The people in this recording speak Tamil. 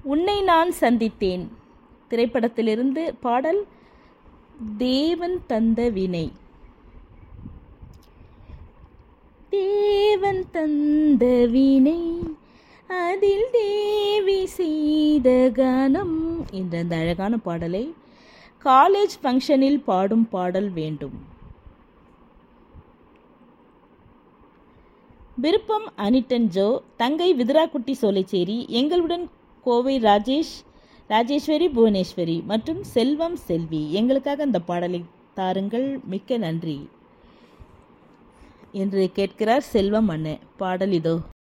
உன்னை நான் சந்தித்தேன் திரைப்படத்திலிருந்து பாடல் தேவன் தந்த வினை தேவன் தந்த வினை அதில் தேவி செய்த கானம் என்ற அந்த அழகான பாடலை காலேஜ் ஃபங்க்ஷனில் பாடும் பாடல் வேண்டும் விருப்பம் அனிட்டன் ஜோ தங்கை விதுராக்குட்டி சோலைச்சேரி எங்களுடன் கோவை ராஜேஷ் ராஜேஸ்வரி புவனேஸ்வரி மற்றும் செல்வம் செல்வி எங்களுக்காக அந்த பாடலை தாருங்கள் மிக்க நன்றி என்று கேட்கிறார் செல்வம் அண்ணன் பாடல் இதோ